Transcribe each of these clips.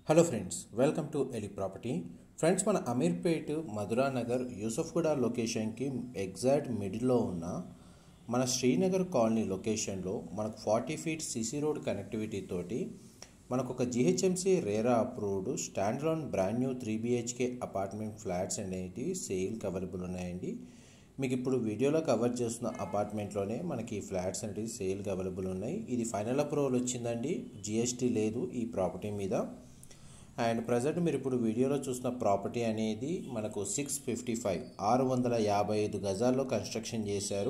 hello friends welcome to Eli property friends మన అమీర్పేట్ మధురా నగర్ యూసఫ్గూడ లొకేషన్కి exact మిడిల్లో ఉన్న మన శ్రీనగర్ కాలనీ లొకేషన్లో మనకు forty feet CC road connectivity తోటి మనకు ఒక GHMC RERA approved standalone brand new three BHK apartment flats అనేటివి సేల్కి అవైలబుల్ ఉన్నాయండి మీకు ఇప్పుడు వీడియోలో కవర్ చేస్తున్న అపార్ట్మెంట్లోనే మనకి ఈ ఫ్లాట్స్ అనేవి సేల్కి అవైలబుల్ ఉన్నాయి ఇది ఫైనల్ అప్రూవల్ వచ్చిందండి జిఎస్టీ లేదు ఈ ప్రాపర్టీ మీద అండ్ ప్రజెంట్ మీరు ఇప్పుడు వీడియోలో చూసిన ప్రాపర్టీ అనేది మనకు సిక్స్ ఫిఫ్టీ ఫైవ్ ఆరు వందల యాభై ఐదు గజాల్లో కన్స్ట్రక్షన్ చేశారు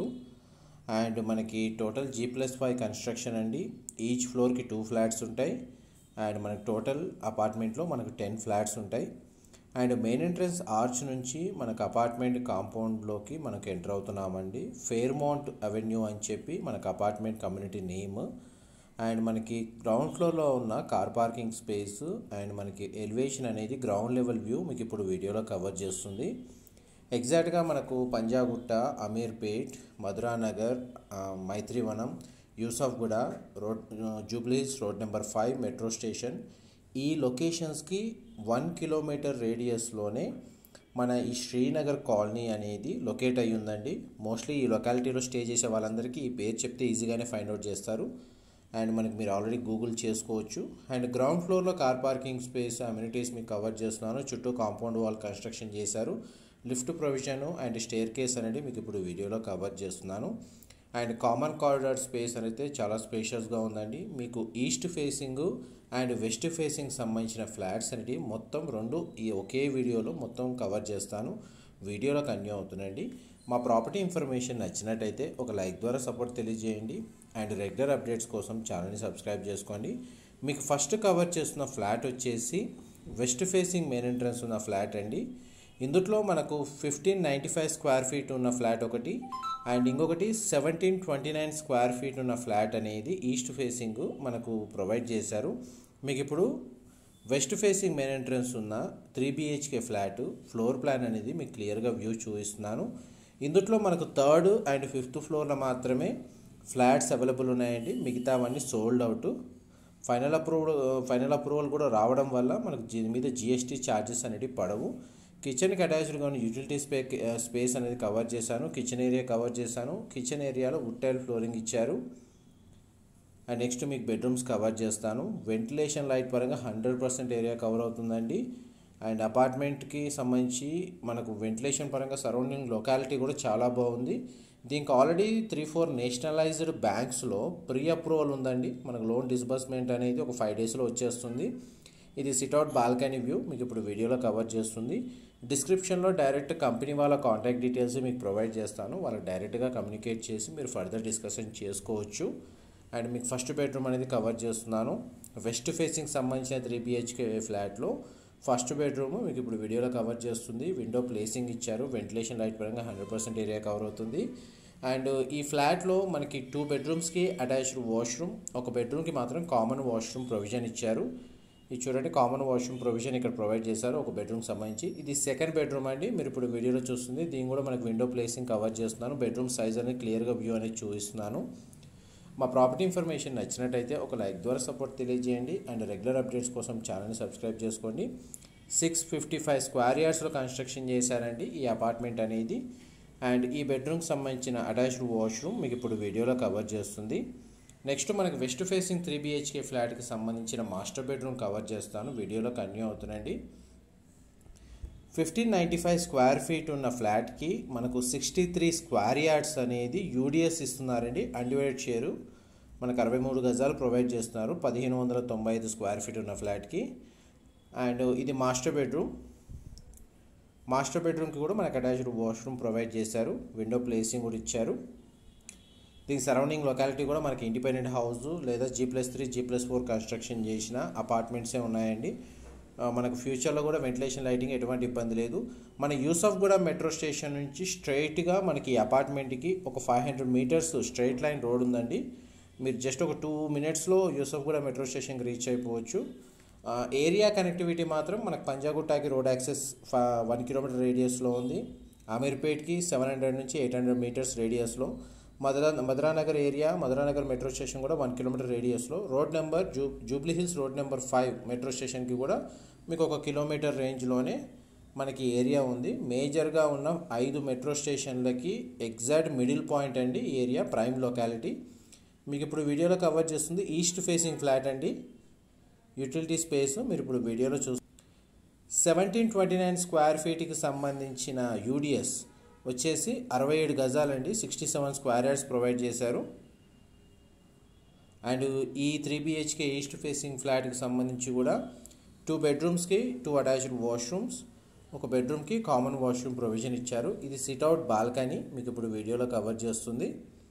అండ్ మనకి total G plus five construction అండి ఈచ్ ఫ్లోర్కి టూ ఫ్లాట్స్ ఉంటాయి అండ్ మనకి టోటల్ అపార్ట్మెంట్లో మనకు టెన్ ఫ్లాట్స్ ఉంటాయి అండ్ మెయిన్ ఎంట్రన్స్ ఆర్చ్ నుంచి మనకు అపార్ట్మెంట్ కాంపౌండ్లోకి మనకు ఎంటర్ అవుతున్నామండి ఫేర్మౌంట్ అవెన్యూ అని చెప్పి మనకు అపార్ట్మెంట్ కమ్యూనిటీ నేమ్ అండ్ మనకి గ్రౌండ్ ఫ్లోర్లో ఉన్న కార్ పార్కింగ్ స్పేస్ అండ్ మనకి ఎలివేషన్ అనేది గ్రౌండ్ లెవెల్ వ్యూ మీకు ఇప్పుడు వీడియోలో కవర్ చేస్తుంది ఎగ్జాక్ట్గా మనకు పంజాగుట్ట అమీర్పేట్ మధురానగర్ ఆ, Maithrivanam Yousufguda road Jubilees road number five metro station ఈ లొకేషన్స్కి వన్ కిలోమీటర్ రేడియస్లోనే మన ఈ శ్రీనగర్ కాలనీ అనేది లొకేట్ అయి ఉందండి మోస్ట్లీ ఈ లొకాలిటీలో స్టే చేసే వాళ్ళందరికీ ఈ పేరు చెప్తే ఈజీగానే ఫైండ్ అవుట్ చేస్తారు అండ్ మనకి మీరు ఆల్రెడీ గూగుల్ చేసుకోవచ్చు అండ్ గ్రౌండ్ ఫ్లోర్లో కార్ పార్కింగ్ స్పేస్ అమ్యూనిటీస్ మీకు కవర్ చేస్తున్నాను చుట్టూ కాంపౌండ్ వాల్ కన్స్ట్రక్షన్ చేశారు lift provision and staircase అనేది మీకు ఇప్పుడు వీడియోలో కవర్ చేస్తున్నాను అండ్ కామన్ కారిడార్ స్పేస్ అనేది చాలా స్పేషియస్గా ఉందండి మీకు east facing and west facing సంబంధించిన ఫ్లాట్స్ అనేవి మొత్తం రెండు ఈ ఒకే వీడియోలో మొత్తం కవర్ చేస్తాను వీడియోలో కన్యూ అవుతుందండి మా ప్రాపర్టీ ఇన్ఫర్మేషన్ నచ్చినట్టయితే ఒక లైక్ ద్వారా సపోర్ట్ తెలియజేయండి అండ్ రెగ్యులర్ అప్డేట్స్ కోసం ఛానల్ని సబ్స్క్రైబ్ చేసుకోండి మీకు ఫస్ట్ కవర్ చేస్తున్న ఫ్లాట్ వచ్చేసి వెస్ట్ ఫేసింగ్ మెయిన్ ఎంట్రన్స్ ఉన్న ఫ్లాట్ అండి ఇందులో మనకు fifteen ninety five square feet ఉన్న ఫ్లాట్ ఒకటి అండ్ ఇంకొకటి seventeen twenty nine square feet ఉన్న ఫ్లాట్ అనేది ఈస్ట్ ఫేసింగ్ మనకు ప్రొవైడ్ చేశారు మీకు ఇప్పుడు వెస్ట్ ఫేసింగ్ మెయిన్ ఎంట్రన్స్ ఉన్న three BHK flat floor plan అనేది మీకు క్లియర్గా వ్యూ చూపిస్తున్నాను ఇందులో మనకు థర్డ్ అండ్ ఫిఫ్త్ ఫ్లోర్లో మాత్రమే ఫ్లాట్స్ అవైలబుల్ ఉన్నాయండి మిగతావన్నీ sold out final approval final approval కూడా రావడం వల్ల మనకు దీని మీద జిఎస్టీ ఛార్జెస్ అనేవి పడవు కిచెన్కి అటాచ్డ్గా ఉన్న యూటిలిటీ స్పే స్పేస్ అనేది కవర్ చేశాను కిచెన్ ఏరియా కవర్ చేశాను కిచెన్ ఏరియాలో వుడ్ టైల్ ఫ్లోరింగ్ ఇచ్చారు అండ్ నెక్స్ట్ మీకు బెడ్రూమ్స్ కవర్ చేస్తాను వెంటిలేషన్ లైట్ పరంగా హండ్రెడ్ పర్సెంట్ ఏరియా కవర్ అవుతుందండి అండ్ అపార్ట్మెంట్కి సంబంధించి మనకు వెంటిలేషన్ పరంగా సరౌండింగ్ లొకాలిటీ కూడా చాలా బాగుంది దీనికి ఆల్రెడీ త్రీ ఫోర్ నేషనలైజ్డ్ బ్యాంక్స్లో ప్రీ అప్రూవల్ ఉందండి మనకు లోన్ డిస్బర్స్మెంట్ అనేది ఒక ఫైవ్ డేస్లో వచ్చేస్తుంది ఇది సిట్అవుట్ బాల్కనీ వ్యూ మీకు ఇప్పుడు వీడియోలో కవర్ చేస్తుంది డిస్క్రిప్షన్లో డైరెక్ట్ కంపెనీ వాళ్ళ కాంటాక్ట్ డీటెయిల్స్ మీకు ప్రొవైడ్ చేస్తాను వాళ్ళకి డైరెక్ట్గా కమ్యూనికేట్ చేసి మీరు ఫర్దర్ డిస్కషన్ చేసుకోవచ్చు అండ్ మీకు ఫస్ట్ బెడ్రూమ్ అనేది కవర్ చేస్తున్నాను వెస్ట్ ఫేసింగ్ సంబంధించిన త్రీ బిహెచ్కే ఫ్లాట్లో ఫస్ట్ బెడ్రూమ్ మీకు ఇప్పుడు వీడియోలో కవర్ చేస్తుంది విండో ప్లేసింగ్ ఇచ్చారు వెంటిలేషన్ లైట్ పరంగా హండ్రెడ్ పర్సెంట్ ఏరియా కవర్ అవుతుంది అండ్ ఈ ఫ్లాట్లో మనకి టూ బెడ్రూమ్స్కి అటాచ్డ్ వాష్రూమ్ ఒక బెడ్రూమ్కి మాత్రం కామన్ వాష్రూమ్ ప్రొవిజన్ ఇచ్చారు ఇది చూడండి కామన్ వాష్రూమ్ ప్రొవిజన్ ఇక్కడ ప్రొవైడ్ చేశారు ఒక బెడ్రూమ్ సంబంధించి ఇది సెకండ్ బెడ్రూమ్ అండి మీరు ఇప్పుడు వీడియోలో చూస్తుంది దీన్ని కూడా మనకు విండో ప్లేసింగ్ కవర్ చేస్తున్నాను బెడ్రూమ్ సైజ్ అనేది క్లియర్గా వ్యూ అనేది చూపిస్తున్నాను మా ప్రాపర్టీ ఇన్ఫర్మేషన్ నచ్చినట్టయితే ఒక లైక్ ద్వారా సపోర్ట్ తెలియజేయండి అండ్ రెగ్యులర్ అప్డేట్స్ కోసం ఛానల్ని సబ్స్క్రైబ్ చేసుకోండి సిక్స్ ఫిఫ్టీ ఫైవ్ స్క్వేర్ యార్డ్స్లో కన్స్ట్రక్షన్ చేశారండి ఈ అపార్ట్మెంట్ అనేది అండ్ ఈ బెడ్రూమ్కి సంబంధించిన అటాచ్డ్ వాష్రూమ్ మీకు ఇప్పుడు వీడియోలో కవర్ చేస్తుంది నెక్స్ట్ మనకి వెస్ట్ ఫేసింగ్ త్రీ బిహెచ్కే ఫ్లాట్కి సంబంధించిన మాస్టర్ బెడ్రూమ్ కవర్ చేస్తాను వీడియోలో కన్యూ అవుతుందండి fifteen ninety five square feet ఉన్న ఫ్లాట్కి మనకు సిక్స్టీ త్రీ స్క్వేర్ యార్డ్స్ అనేది యూడిఎస్ ఇస్తున్నారండి అన్డివైడెడ్ షేరు మనకు అరవై మూడు గజాలు ప్రొవైడ్ చేస్తున్నారు పదిహేను వందల తొంభై ఐదు స్క్వేర్ ఫీట్ ఉన్న ఫ్లాట్కి అండ్ ఇది మాస్టర్ బెడ్రూమ్ మాస్టర్ బెడ్రూమ్కి కూడా మనకు అటాచ్డ్ వాష్రూమ్ ప్రొవైడ్ చేశారు విండో ప్లేసింగ్ కూడా ఇచ్చారు దీని సరౌండింగ్ లొకాలిటీ కూడా మనకి ఇండిపెండెంట్ హౌస్ లేదా G plus three G plus four construction చేసిన అపార్ట్మెంట్సే ఉన్నాయండి ఆ, మనకు ఫ్యూచర్లో కూడా వెంటిలేషన్ లైటింగ్ ఎటువంటి ఇబ్బంది లేదు మన యూసఫ్ కూడా మెట్రో స్టేషన్ నుంచి స్ట్రైట్గా మనకి ఈ అపార్ట్మెంట్కి ఒక five hundred meters straight line road ఉందండి మీరు జస్ట్ ఒక టూ మినిట్స్లో యూసఫ్ కూడా మెట్రో స్టేషన్కి రీచ్ అయిపోవచ్చు ఆ, ఏరియా కనెక్టివిటీ మాత్రం మనకు పంజాగుట్టాకి రోడ్ యాక్సెస్ వన్ కిలోమీటర్ రేడియస్లో ఉంది అమీర్పేట్కి సెవెన్ హండ్రెడ్ నుంచి ఎయిట్ హండ్రెడ్ మీటర్స్ రేడియస్లో Madhura Madhuranagar area Madhuranagar metro station కూడా వన్ కిలోమీటర్ రేడియస్లో రోడ్ నెంబర్ జూ Jubilee Hills road number five metro స్టేషన్కి కూడా మీకు ఒక కిలోమీటర్ రేంజ్లోనే మనకి ఏరియా ఉంది మేజర్గా ఉన్న ఐదు మెట్రో స్టేషన్లకి ఎగ్జాక్ట్ మిడిల్ పాయింట్ అండి ఈ ఏరియా ప్రైమ్ లొకాలిటీ మీకు ఇప్పుడు వీడియోలో కవర్ చేస్తుంది ఈస్ట్ ఫేసింగ్ ఫ్లాట్ అండి యూటిలిటీ స్పేస్ మీరు ఇప్పుడు వీడియోలో చూ సెవెంటీన్ ట్వంటీ నైన్ స్క్వేర్ ఫీట్కి సంబంధించిన యూడిఎస్ వచ్చేసి అరవై ఏడు గజాలండి sixty seven square yards provide చేశారు అండ్ ఈ త్రీ బిహెచ్కే ఈస్ట్ ఫేసింగ్ ఫ్లాట్కి సంబంధించి కూడా టూ బెడ్రూమ్స్కి టూ అటాచ్డ్ వాష్రూమ్స్ ఒక బెడ్రూమ్కి కామన్ వాష్రూమ్ ప్రొవిజన్ ఇచ్చారు ఇది సిట్అవుట్ బాల్కనీ మీకు ఇప్పుడు వీడియోలో కవర్ చేస్తుంది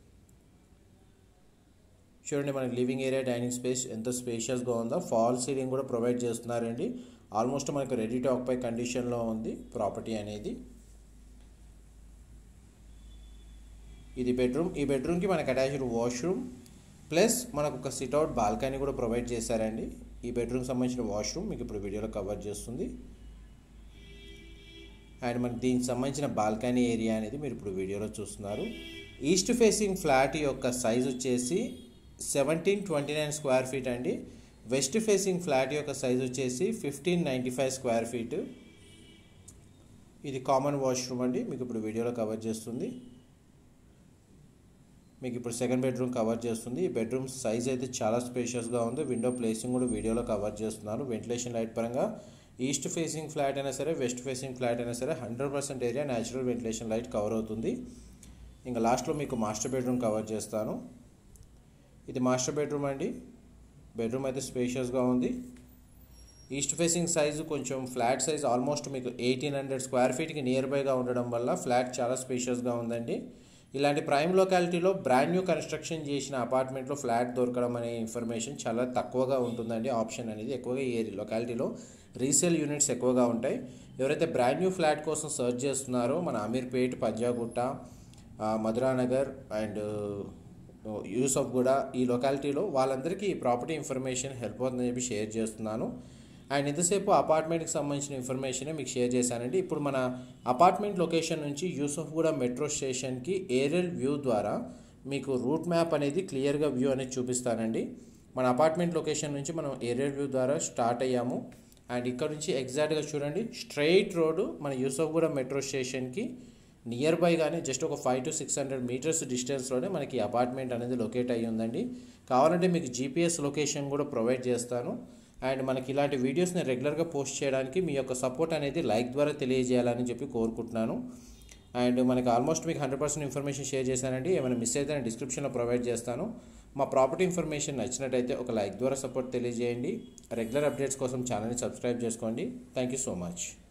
చూడండి మనకి లివింగ్ ఏరియా డైనింగ్ స్పేస్ ఎంత స్పేషియస్గా ఉందో ఫాల్ సీలింగ్ కూడా ప్రొవైడ్ చేస్తున్నారండి ఆల్మోస్ట్ మనకు రెడీ టు ఆక్యుపై కండిషన్లో ఉంది ప్రాపర్టీ అనేది ఇది బెడ్రూమ్ ఈ బెడ్రూమ్కి మనకు అటాచ్డ్ వాష్రూమ్ ప్లస్ మనకు ఒక సిట్అవుట్ బాల్కనీ కూడా ప్రొవైడ్ చేశారండి ఈ బెడ్రూమ్కి సంబంధించిన వాష్రూమ్ మీకు ఇప్పుడు వీడియోలో కవర్ చేస్తుంది అండ్ మనకి దీనికి సంబంధించిన బాల్కనీ ఏరియా అనేది మీరు ఇప్పుడు వీడియోలో చూస్తున్నారు ఈస్ట్ ఫేసింగ్ ఫ్లాట్ యొక్క సైజ్ వచ్చేసి seventeen twenty nine square feet అండి వెస్ట్ ఫేసింగ్ ఫ్లాట్ యొక్క సైజ్ వచ్చేసి fifteen ninety five square feet ఇది కామన్ వాష్రూమ్ అండి మీకు ఇప్పుడు వీడియోలో కవర్ చేస్తుంది మీకు ఇప్పుడు సెకండ్ బెడ్రూమ్ కవర్ చేస్తుంది ఈ బెడ్రూమ్ సైజ్ అయితే చాలా స్పేషియస్గా ఉంది విండో ప్లేసింగ్ కూడా వీడియోలో కవర్ చేస్తున్నారు వెంటిలేషన్ లైట్ పరంగా ఈస్ట్ ఫేసింగ్ ఫ్లాట్ అయినా సరే వెస్ట్ ఫేసింగ్ ఫ్లాట్ అయినా సరే hundred percent area natural ventilation light cover అవుతుంది ఇంకా లాస్ట్లో మీకు మాస్టర్ బెడ్రూమ్ కవర్ చేస్తాను ఇది మాస్టర్ బెడ్రూమ్ అండి బెడ్రూమ్ అయితే స్పేషియస్గా ఉంది ఈస్ట్ ఫేసింగ్ సైజు కొంచెం ఫ్లాట్ సైజ్ ఆల్మోస్ట్ మీకు ఎయిటీన్ హండ్రెడ్ స్క్వేర్ ఫీట్కి నియర్ బైగా ఉండడం వల్ల ఫ్లాట్ చాలా స్పేషియస్గా ఉందండి ఇలాంటి ప్రైమ్ లొకాలిటీలో బ్రాండ్ న్యూ కన్స్ట్రక్షన్ చేసిన అపార్ట్మెంట్లో ఫ్లాట్ దొరకడం అనే ఇన్ఫర్మేషన్ చాలా తక్కువగా ఉంటుందండి ఆప్షన్ అనేది ఎక్కువగా ఈ లొకాలిటీలో రీసేల్ యూనిట్స్ ఎక్కువగా ఉంటాయి ఎవరైతే బ్రాండ్ న్యూ ఫ్లాట్ కోసం సర్చ్ చేస్తున్నారో మన అమీర్పేట్ పంజాగుట్ట మధురానగర్ అండ్ యూసఫ్ కూడా ఈ లొకాలిటీలో వాళ్ళందరికీ ఈ ప్రాపర్టీ ఇన్ఫర్మేషన్ హెల్ప్ అవుతుందని చెప్పి షేర్ చేస్తున్నాను అండ్ ఇంతసేపు అపార్ట్మెంట్కి సంబంధించిన ఇన్ఫర్మేషన్ మీకు షేర్ చేశానండి ఇప్పుడు మన అపార్ట్మెంట్ లొకేషన్ నుంచి యూసఫ్గూడ మెట్రో స్టేషన్కి ఏరియల్ వ్యూ ద్వారా మీకు రూట్ మ్యాప్ అనేది క్లియర్గా వ్యూ అనేది చూపిస్తానండి మన అపార్ట్మెంట్ లొకేషన్ నుంచి మనం ఏరియల్ వ్యూ ద్వారా స్టార్ట్ అయ్యాము అండ్ ఇక్కడ నుంచి ఎగ్జాక్ట్గా చూడండి స్ట్రైట్ రోడ్డు మన యూసఫ్గూడ మెట్రో స్టేషన్కి నియర్ బైగానే జస్ట్ ఒక five to six hundred meters డిస్టెన్స్లోనే మనకి అపార్ట్మెంట్ అనేది లొకేట్ అయ్యి ఉందండి కావాలంటే మీకు జీపీఎస్ లొకేషన్ కూడా ప్రొవైడ్ చేస్తాను అండ్ మనకి ఇలాంటి వీడియోస్ నేను రెగ్యులర్గా పోస్ట్ చేయడానికి మీ యొక్క సపోర్ట్ అనేది లైక్ ద్వారా తెలియజేయాలని చెప్పి కోరుకుంటున్నాను అండ్ మనకి ఆల్మోస్ట్ మీకు హండ్రెడ్ పర్సెంట్ ఇన్ఫర్మేషన్ షేర్ చేశానండి ఏమైనా మిస్ అయితే నేను డిస్క్రిప్షన్లో ప్రొవైడ్ చేస్తాను మా ప్రాపర్టీ ఇన్ఫర్మేషన్ నచ్చినట్టయితే ఒక లైక్ ద్వారా సపోర్ట్ తెలియజేయండి రెగ్యులర్ అప్డేట్స్ కోసం ఛానల్ని సబ్స్క్రైబ్ చేసుకోండి థ్యాంక్ యూ సో మచ్